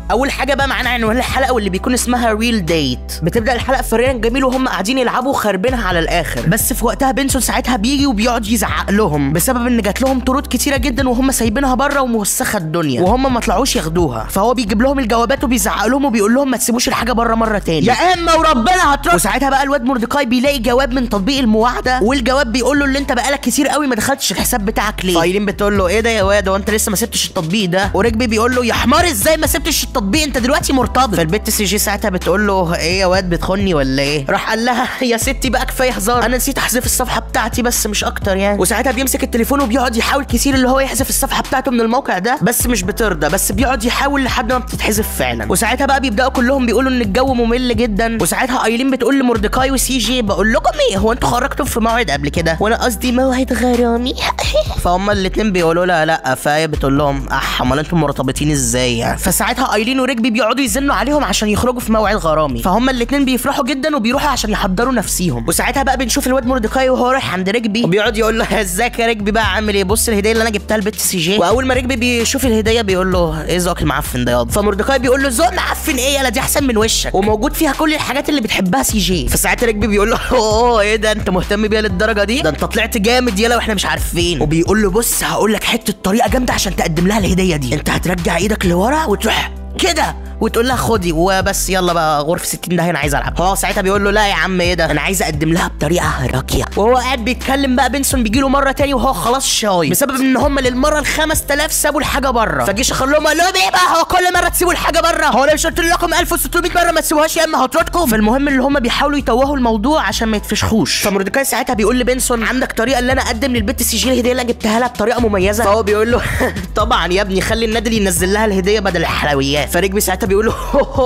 اول حاجه بقى معانا عنوان الحلقه واللي بيكون اسمها ريل ديت بتبدا الحلقه في ريان جميل وهم قاعدين يلعبوا خاربينها على الاخر بس في وقتها بنسون ساعتها بيجي وبيقعد يزعق لهم بسبب ان جات لهم طرود كتيره جدا وهم سايبينها بره وموسخه الدنيا وهم ما طلعوش ياخدوها فهو بيجيب لهم الجوابات وبيزعق لهم وبيقول لهم ما تسيبوش الحاجه بره مره تاني يا اما وربنا هترد وساعتها بقى الواد مردكاي بيلاقي جواب من تطبيق المواعده والجواب بيقول له اللي انت بقالك كتير قوي ما دخلتش الحساب بتاعك ليه فايلين بتقول له ايه ده يا واد هو انت لسه ما سبتش التطبيق ده ورجبي بيقول له يا حمار ازاي ما سبتش التطبيق انت دلوقتي مرتبط فالبت سي جي ساعتها بتقول له ايه يا واد بتخني ولا ايه راح قال لها يا ستي بقى كفايه هزار انا نسيت احذف الصفحه بتاعتي بس مش اكتر يعني وساعتها بيمسك التليفون وبيقعد يحاول كتير اللي هو يحذف الصفحه بتاعته من الموقع ده بس مش بترضى بس بيقعد يحاول لحد ما بتتحذف فعلا وساعتها بقى بيبداوا كلهم بيقولوا ان الجو ممل جدا وساعتها ايلين بتقول لموردكاي وسي جي بقول لكم ايه هو انتوا خرجتوا في موعد قبل كده وانا قصدي موعد غرامي فهم الاتنين بيقولوا لها لا فهي بتقول لهم اح امال انتوا مرتبطين ازاي يعني فساعتها ايلين وريجبي بيقعدوا يزنوا عليهم عشان يخرجوا في موعد غرامي فهم الاتنين بيفرحوا جدا وبيروحوا عشان يحضروا نفسيهم وساعتها بقى بنشوف الواد مردكاي وهو رايح عند ريجبي وبيقعد يقول له ازيك يا ريجبي بقى عامل ايه بص الهديه اللي انا جبتها لبت سي جي واول ما ريجبي بيشوف الهديه بيقول له ايه ذوقك المعفن ده ياض فمردكاي بيقول له ذوق معفن ايه يالا دي احسن من وشك وموجود فيها كل الحاجات اللي بتحبها سي جي فساعتها ريجبي بيقول له اوه ايه ده انت مهتم بيها للدرجه دي ده انت طلعت جامد يالا واحنا مش عارفين وبيقول له بص هقول لك حته طريقه جامده عشان تقدم لها الهديه دي انت هترجع ايدك لورا وتروح كده وتقول لها خدي وبس يلا بقى غرفه 60 ده انا عايز العب هو ساعتها بيقول له لا يا عم ايه ده انا عايز اقدم لها بطريقه راقيه وهو قاعد بيتكلم بقى بنسون بيجي له مره تاني وهو خلاص شاي بسبب ان هم للمره ال 5000 سابوا الحاجه بره فجي شخر لهم قال لهم ايه بقى هو كل مره تسيبوا الحاجه بره هو انا مش قلت لكم 1600 مره ما تسيبوهاش يا اما هطردكم فالمهم اللي هم بيحاولوا يتوهوا الموضوع عشان ما يتفشخوش فمردكاي ساعتها بيقول لبنسون عندك طريقه اللي انا اقدم للبت سي جي الهديه اللي أنا جبتها لها بطريقه مميزه فهو بيقول له طبعا يا ابني خلي النادل ينزل لها الهديه بدل الحلويات فريجبي ساعتها بيقول له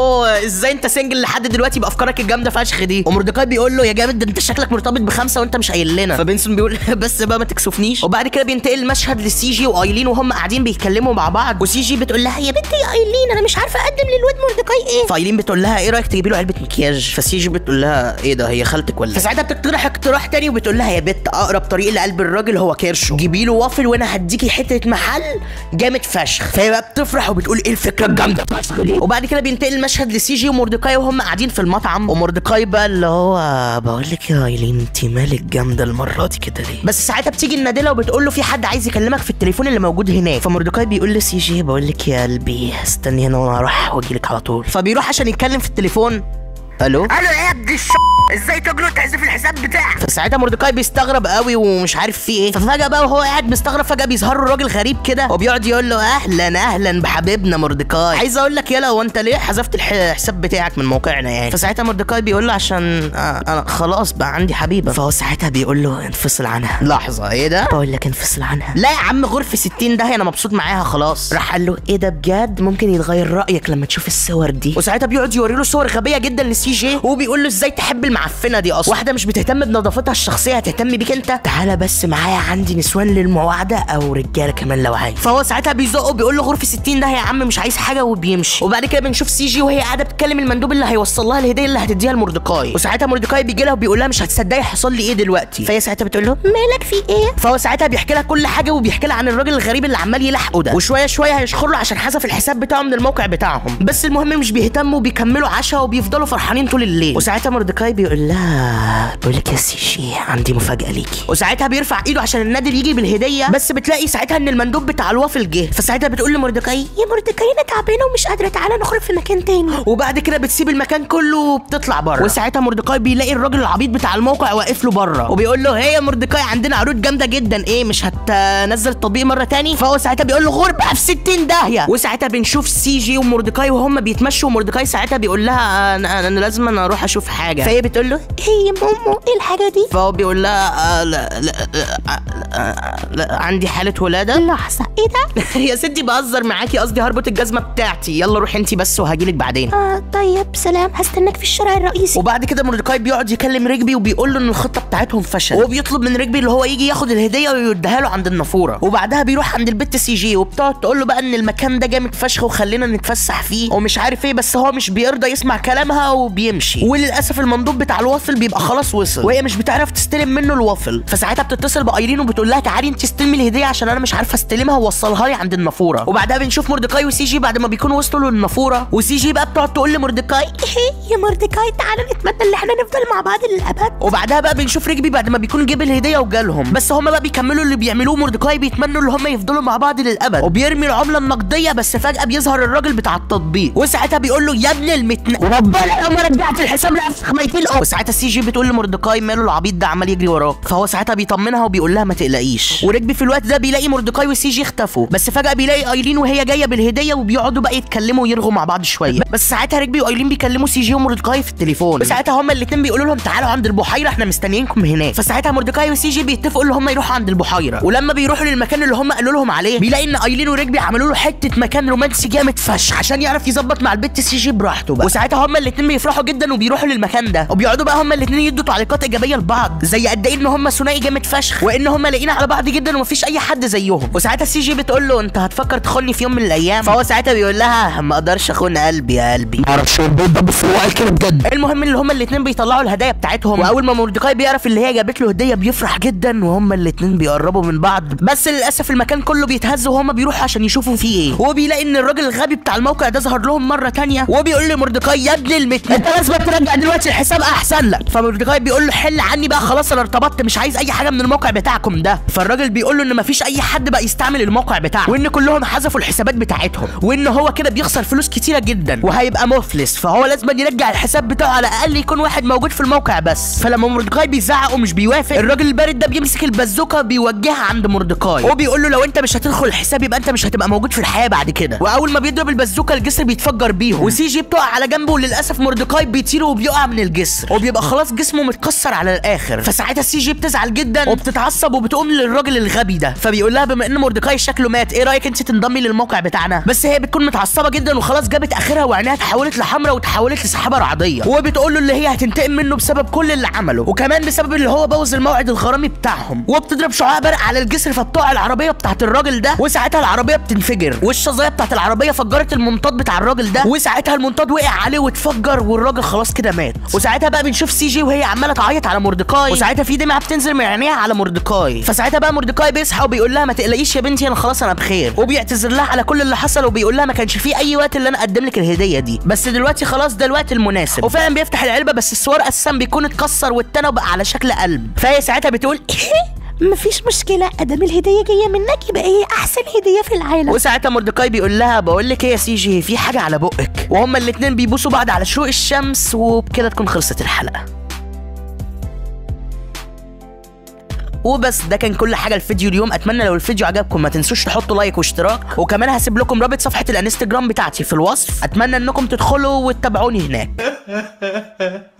ازاي انت سنجل لحد دلوقتي بافكارك الجامده فشخ دي ومردكاي بيقول له يا جامد ده انت شكلك مرتبط بخمسه وانت مش قايل لنا فبنسون بيقول بس بقى ما تكسفنيش وبعد كده بينتقل المشهد لسي جي وايلين وهم قاعدين بيتكلموا مع بعض وسي جي بتقول لها يا بنتي يا ايلين انا مش عارفه اقدم للواد مردكاي ايه فايلين بتقول لها ايه رايك تجيبي له علبه مكياج فسي جي بتقول لها ايه ده هي خالتك ولا فساعتها بتقترح اقتراح تاني وبتقول لها يا بت اقرب طريق لقلب الراجل هو كيرشو جيبي له وافل وانا هديكي حته محل جامد فشخ فهي بقى بتفرح وبتقول ايه الفكره الجامده فشخ دي وبعد كده بينتقل المشهد لسي جي ومردكاي وهم قاعدين في المطعم ومردكاي بقى اللي هو بقول لك يا ايلين انت مالك جامده المره دي كده ليه بس ساعتها بتيجي النادله وبتقول له في حد عايز يكلمك في التليفون اللي موجود هناك فمردكاي بيقول لسي جي بقول لك يا قلبي استني هنا وانا هروح واجي لك على طول فبيروح عشان يتكلم في التليفون الو الو يا ابن الش ازاي تجرؤ تحذف الحساب بتاعك فساعتها مردكاي بيستغرب قوي ومش عارف في ايه ففجاه بقى وهو قاعد مستغرب فجاه بيظهر له راجل غريب كده وبيقعد يقول له اهلا اهلا بحبيبنا مردكاي عايز اقول لك يلا هو انت ليه حذفت الحساب بتاعك من موقعنا يعني فساعتها مردكاي بيقول له عشان آه انا خلاص بقى عندي حبيبه فهو ساعتها بيقول له انفصل عنها لحظه ايه ده بقول لك انفصل عنها لا يا عم غرفه 60 ده انا مبسوط معاها خلاص راح قال له ايه ده بجد ممكن يتغير رايك لما تشوف الصور دي وساعتها بيقعد يوري له صور غبيه جدا لسي جي وبيقول له ازاي تحب المعفنه دي اصلا واحده مش بتهتم بنظافتها الشخصيه هتهتم بيك انت تعالى بس معايا عندي نسوان للمواعده او رجاله كمان لو عايز فهو ساعتها بيزقه بيقول له غرفه 60 ده يا عم مش عايز حاجه وبيمشي وبعد كده بنشوف سي جي وهي قاعده بتكلم المندوب اللي هيوصل لها الهديه اللي هتديها لمردكاي وساعتها مردكاي بيجي لها وبيقول لها مش هتصدقي حصل لي ايه دلوقتي فهي ساعتها بتقول له مالك في ايه فهو ساعتها بيحكي لها كل حاجه وبيحكي لها عن الراجل الغريب اللي عمال يلحقه ده وشويه شويه هيشخر له عشان حذف الحساب بتاعه من الموقع بتاعهم بس المهم مش بيهتموا وبيكملوا عشاء وبيفضلوا فرحانين طول الليل وساعتها مردكاي بيقول لها بقول لك يا سيشي عندي مفاجاه ليكي وساعتها بيرفع ايده عشان النادل يجي بالهديه بس بتلاقي ساعتها ان المندوب بتاع الوافل جه فساعتها بتقول لمردكاي يا مردكاي انا تعبانه ومش قادره تعالى نخرج في مكان تاني وبعد كده بتسيب المكان كله وبتطلع بره وساعتها مردكاي بيلاقي الراجل العبيط بتاع الموقع واقف له بره وبيقول له هي يا مردكاي عندنا عروض جامده جدا ايه مش هتنزل التطبيق مره تاني فهو ساعتها بيقول له غربه في 60 داهيه وساعتها بنشوف سي جي ومردكاي وهم بيتمشوا ومردكاي ساعتها بيقول لها انا, أنا لازم أنا اروح اشوف حاجه فهي بتقول له هي يا مومو ايه الحاجه دي فهو بيقول لها آه لا لا, لا, لا, لا عندي حاله ولاده لحظة ايه ده؟ يا ستي بهزر معاكي قصدي هربط الجزمه بتاعتي يلا روحي انت بس وهجيلك بعدين آه طيب سلام هستناك في الشارع الرئيسي وبعد كده مردكاي بيقعد يكلم رجبي وبيقول له ان الخطه بتاعتهم فشل وبيطلب من رجبي اللي هو يجي ياخد الهديه ويديها له عند النافوره وبعدها بيروح عند البت سي جي وبتقعد تقول له بقى ان المكان ده جامد فشخ وخلينا نتفسح فيه ومش عارف ايه بس هو مش بيرضى يسمع كلامها وبيمشي وللاسف المندوب بتاع الوافل بيبقى خلاص وصل وهي مش بتعرف تستلم منه الوافل فساعتها بتتصل بايرين وبتقول لها تعالي انت استلمي الهديه عشان انا مش عارفه استلمها ووصلها لي عند النافوره وبعدها بنشوف مردكاي وسي جي بعد ما بيكونوا وصلوا للنافوره وسي جي بقى بتقعد تقول لمردكاي يا مردكاي تعالى نتمنى ان احنا نفضل مع بعض للابد وبعدها بقى بنشوف رجبي بعد ما بيكون جيب الهديه وجالهم بس هم بقى بيكملوا اللي بيعملوه مردكاي بيتمنوا ان هم يفضلوا مع بعض للابد وبيرمي العمله النقديه بس فجاه بيظهر الراجل بتاع التطبيق وساعتها بيقول له يا ابن المتن ربنا لو ما رجعت الحساب لنفسك ما يتلقوا وساعتها سي جي بتقول لمردكاي ماله العبيط ده عمال يجري وراك فهو ساعتها بيطمنها وبيقول لها ما تقلقيش ورجبي في الوقت ده بيلاقي مردكاي وسي جي اختفوا بس فجاه بيلاقي ايرين وهي جايه بالهديه وبيقعدوا بقى يتكلموا ويرغوا مع بعض شويه بس ساعتها رجبي وايرين بيكلموا سي جي ومردكاي في التليفون وساعتها هما الاثنين بيقولوا لهم تعالوا عند البحيره احنا مستنيينكم هناك فساعتها مردكاي وسي جي بيتفقوا ان هم يروحوا عند البحيره ولما بيروحوا للمكان اللي هم قالوا لهم عليه بيلاقي ان ايلين ورجبي عملوا له حته مكان رومانسي جامد فشخ عشان يعرف يظبط مع البت سي جي براحته بقى وساعتها هما الاثنين بيفرحوا جدا وبيروحوا للمكان ده وبيقعدوا بقى هما الاثنين يدوا تعليقات ايجابيه لبعض زي قد ايه ان هما ثنائي جامد فشخ وان هما لاقيين على بعض جدا ومفيش اي حد زيهم وساعتها سي جي بتقول له انت هتفكر تخوني في يوم من الايام فهو ساعتها بيقول لها ما اقدرش اخون قلبي يا قلبي معرفش البيت ده بس هو قال كده بجد المهم ان هما الاثنين بيطلعوا الهدايا بتاعتهم واول ما مردكاي بيعرف اللي هي جابت له هديه بيفرح جدا وهما الاثنين بيقربوا من بعض بس للاسف المكان كله بيتهز وهما بيروحوا عشان يشوفوا فيه ايه وهو بيلاقي ان الراجل الغبي بتاع الموقع ده ظهر لهم مره تانية وهو بيقول لمردكاي يا ابن المتن انت لازم ترجع دلوقتي الحساب احسن لك فمردكاي بيقول له حل عني بقى خلاص انا ارتبطت مش عايز اي حاجه من الموقع بتاعكم ده فالراجل بيقول له ان مفيش اي حد بقى يستعمل الموقع بتاعه وان كلهم حذفوا الحسابات بتاعتهم وان هو كده بيخسر فلوس كتيره جدا وهيبقى مفلس فهو لازم يرجع الحساب بتاعه على الاقل يكون واحد موجود في الموقع بس فلما مردكاي بيزعق ومش بيوافق الراجل البارد ده بيمسك البازوكه بيوجهها عند مردكاي وبيقول له لو انت مش هتدخل الحساب يبقى انت مش هتبقى موجود في الحياه بعد كده واول ما بيضرب البازوكه الجسر بيتفجر بيهم وسي جي بتقع على جنبه وللاسف مردكاي بيطير وبيقع من الجسر وبيبقى خلاص جسمه متكسر على الاخر فساعتها سي جي بتزعل جدا وبتتعصب وبتقوم للراجل الغبي ده فبيقول لها بما ان مردكاي شكله مات ايه رايك انت تنضمي للموقع بتاعنا بس هي بتكون متعصبه جدا وخلاص جابت اخرها وعينيها اتحولت لحمرا وتحولت لسحابه رعديه وبتقول له اللي هي هتنتقم منه بسبب كل اللي عمله وكمان بسبب اللي هو بوظ الموعد الغرامي بتاعهم وبتضرب شعاع برق على الجسر فبتقع العربيه بتاعت الراجل ده وساعتها العربيه بتنفجر والشظايه بتاعت العربيه فجرت المنطاد بتاع الراجل ده وساعتها المنطاد وقع عليه واتفجر والراجل خلاص كده مات وساعتها بقى بنشوف سي جي وهي عماله تعيط على مردكاي وساعتها في دمعه بتنزل من عينيها على مردكاي فساعتها بقى مردكاي بيصحى وبيقول لها ما تقلقيش يا بنتي انا خلاص انا بخير وبيعتذر لها على كل اللي حصل وبيقول لها ما كانش في اي وقت اللي انا اقدم لك الهديه دي بس دلوقتي خلاص ده الوقت المناسب وفعلا بيفتح العلبه بس السوار اساسا بيكون اتكسر والتاني بقى على شكل قلب فهي ساعتها بتقول مفيش مشكلة ادام الهدية جاية منك يبقى هي احسن هدية في العالم وساعتها مردكاي بيقول لها بقول لك ايه يا سي جي في حاجه على بقك وهما الاتنين بيبوسوا بعض على شروق الشمس وبكده تكون خلصت الحلقه وبس ده كان كل حاجه الفيديو اليوم اتمنى لو الفيديو عجبكم ما تنسوش تحطوا لايك واشتراك وكمان هسيب لكم رابط صفحه الانستجرام بتاعتي في الوصف اتمنى انكم تدخلوا وتتابعوني هناك